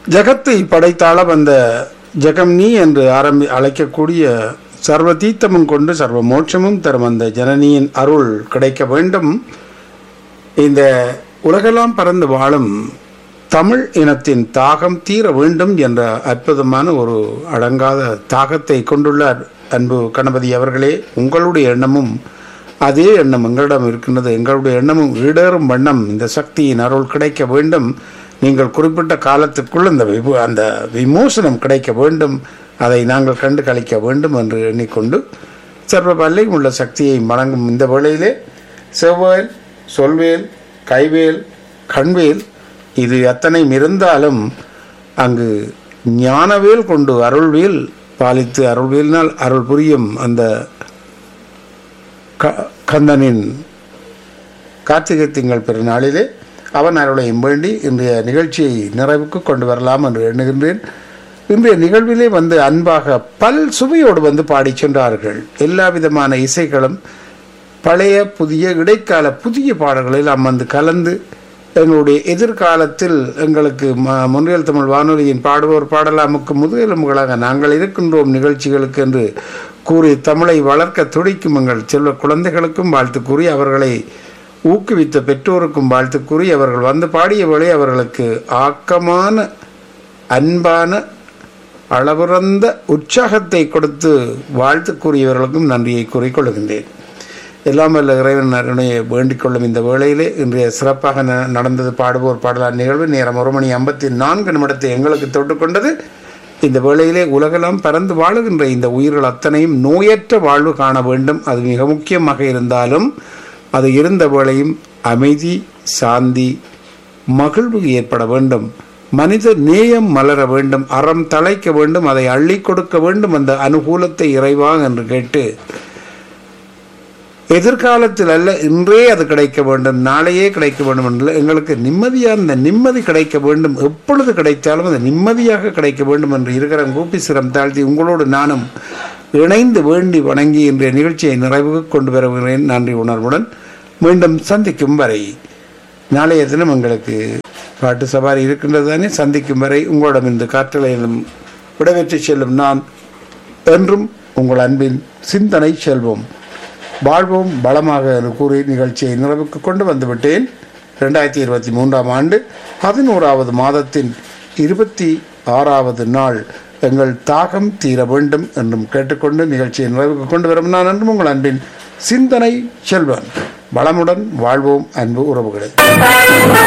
ஜகத்தை படைத்தாள வந்த ஜெகம்னி என்று ஆரம்பி அழைக்கக்கூடிய சர்வ தீர்த்தமும் கொண்டு சர்வ மோட்சமும் தரும் அந்த ஜனனியின் அருள் கிடைக்க வேண்டும் இந்த உலகெல்லாம் பறந்து வாழும் தமிழ் இனத்தின் தாகம் தீர வேண்டும் என்ற அற்புதமான ஒரு அடங்காத தாகத்தை கொண்டுள்ளார் அன்பு கணபதி அவர்களே உங்களுடைய எண்ணமும் அதே எண்ணம் எங்களிடம் இருக்கின்றது எங்களுடைய எண்ணமும் ஈடேறும் வண்ணம் இந்த சக்தியின் அருள் கிடைக்க வேண்டும் நீங்கள் குறிப்பிட்ட காலத்துக்குள் அந்த விபு அந்த விமோசனம் கிடைக்க வேண்டும் அதை நாங்கள் கண்டு கழிக்க வேண்டும் என்று எண்ணிக்கொண்டு சர்வ வல்லை உள்ள சக்தியை வழங்கும் இந்த வேளையிலே செவ்வேல் சொல்வேல் கைவேல் கண்வேல் இது அத்தனையும் இருந்தாலும் அங்கு ஞானவேல் கொண்டு அருள்வேல் பாலித்து அருள்வேலினால் அருள் புரியும் அந்த க கந்தனின் கார்த்திகை திங்கள் பெருநாளிலே அவன் அருளையும் வேண்டி இன்றைய நிகழ்ச்சியை நிறைவுக்கு கொண்டு வரலாம் என்று எண்ணுகின்றேன் இன்றைய நிகழ்விலே வந்து அன்பாக பல் சுவையோடு வந்து பாடிச் சென்றார்கள் எல்லா விதமான இசைகளும் பழைய புதிய இடைக்கால புதிய பாடல்களில் அம்மந்து கலந்து எங்களுடைய எதிர்காலத்தில் எங்களுக்கு ம முன்னியல் தமிழ் வானொலியின் பாடுவோர் பாடலாமுக்கு முதுகெலும்புகளாக நாங்கள் இருக்கின்றோம் நிகழ்ச்சிகளுக்கு என்று கூறி தமிழை வளர்க்க துடிக்கும் எங்கள் செல்வ குழந்தைகளுக்கும் வாழ்த்து கூறி அவர்களை ஊக்குவித்த பெற்றோருக்கும் வாழ்த்து கூறி அவர்கள் வந்து பாடிய வேளை அவர்களுக்கு ஆக்கமான அன்பான அளவுறந்த உற்சாகத்தை கொடுத்து வாழ்த்து கூறியவர்களுக்கும் நன்றியை கூறிக்கொள்கின்றேன் எல்லாம் வல்ல இறைவன் அருணையை வேண்டிக் கொள்ளும் இந்த வேளையிலே இன்றைய சிறப்பாக ந- நடந்தது பாடுவோர் பாடலார் நிகழ்வு நேரம் ஒரு மணி ஐம்பத்தி நான்கு நிமிடத்தை எங்களுக்கு தொட்டுக்கொண்டது இந்த வேளையிலே உலகெல்லாம் பறந்து வாழுகின்ற இந்த உயிர்கள் அத்தனையும் நோயற்ற வாழ்வு காண வேண்டும் அது மிக முக்கியமாக இருந்தாலும் அது இருந்த வேளையும் அமைதி சாந்தி மகிழ்வு ஏற்பட வேண்டும் மனித நேயம் மலர வேண்டும் அறம் தழைக்க வேண்டும் அதை அள்ளி கொடுக்க வேண்டும் அந்த அனுகூலத்தை இறைவா என்று கேட்டு எதிர்காலத்தில் அல்ல இன்றே அது கிடைக்க வேண்டும் நாளையே கிடைக்க வேண்டும் என்று எங்களுக்கு நிம்மதியாக அந்த நிம்மதி கிடைக்க வேண்டும் எப்பொழுது கிடைத்தாலும் அந்த நிம்மதியாக கிடைக்க வேண்டும் என்று இருக்கிற கூப்பி சிரம் தாழ்த்தி உங்களோடு நானும் இணைந்து வேண்டி வணங்கி இன்றைய நிகழ்ச்சியை நிறைவுக்கு கொண்டு வருகிறேன் நன்றி உணர்வுடன் மீண்டும் சந்திக்கும் வரை நாளைய தினம் எங்களுக்கு பாட்டு சவாரி இருக்கின்றது தானே சந்திக்கும் வரை உங்களிடம் இந்த காற்றலையிலும் விடைபெற்று செல்லும் நான் என்றும் உங்கள் அன்பின் சிந்தனை செல்வோம் வாழ்வோம் பலமாக என்று கூறி நிகழ்ச்சியை நிறைவுக்கு கொண்டு வந்துவிட்டேன் ரெண்டாயிரத்தி இருபத்தி மூன்றாம் ஆண்டு பதினோராவது மாதத்தின் இருபத்தி ஆறாவது நாள் எங்கள் தாகம் தீர வேண்டும் என்றும் கேட்டுக்கொண்டு நிகழ்ச்சியை நிறைவுக்கு கொண்டு வரும் நான் என்றும் உங்கள் அன்பின் சிந்தனை செல்வன் வளமுடன் வாழ்வோம் அன்பு உறவுகளே